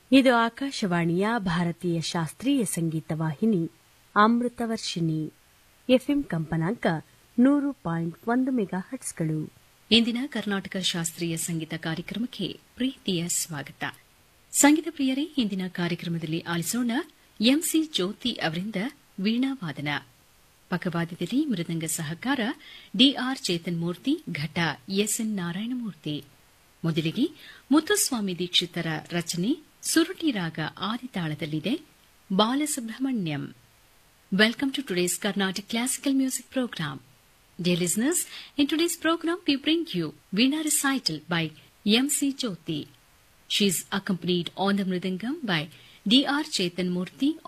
ಇದು ಆಕಾಶವಾಣಿಯ ಭಾರತೀಯ ಶಾಸ್ತ್ರೀಯ ಸಂಗೀತ ವಾಹಿನಿ ಅಮೃತವರ್ಷಿಣಿ ಎಫ್ಎಂ ಕಂಪನಾಂಕ ನೂರು ಪಾಯಿಂಟ್ ಒಂದು ಮೆಗಾ ಹಟ್ಸ್ಗಳು ಇಂದಿನ ಕರ್ನಾಟಕ ಶಾಸ್ತ್ರೀಯ ಸಂಗೀತ ಕಾರ್ಯಕ್ರಮಕ್ಕೆ ಪ್ರೀತಿಯ ಸ್ವಾಗತ ಸಂಗೀತ ಪ್ರಿಯರೇ ಇಂದಿನ ಕಾರ್ಯಕ್ರಮದಲ್ಲಿ ಆಲಿಸೋಣ ಎಂಸಿ ಜ್ಯೋತಿ ಅವರಿಂದ ವೀಣಾವಾದನ ಪಕ್ಕವಾದ್ಯದಲ್ಲಿ ಮೃದಂಗ ಸಹಕಾರ ಡಿಆರ್ ಚೇತನ್ ಮೂರ್ತಿ ಘಟ ಎಸ್ಎನ್ ನಾರಾಯಣಮೂರ್ತಿ ಮೊದಲಿಗೆ ಮುತ್ತುಸ್ವಾಮಿ ದೀಕ್ಷಿತರ ರಚನೆ ಸುರುಟಿ ರಾಗ ಆದಿತಾಳದಲ್ಲಿದೆ Balasubrahmanyam Welcome to today's Carnatic Classical Music Program. Dear listeners, in today's program we bring you Veena Recital by M.C. Jyoti. She is accompanied on the Mridangam by D.R. Chetan Murthy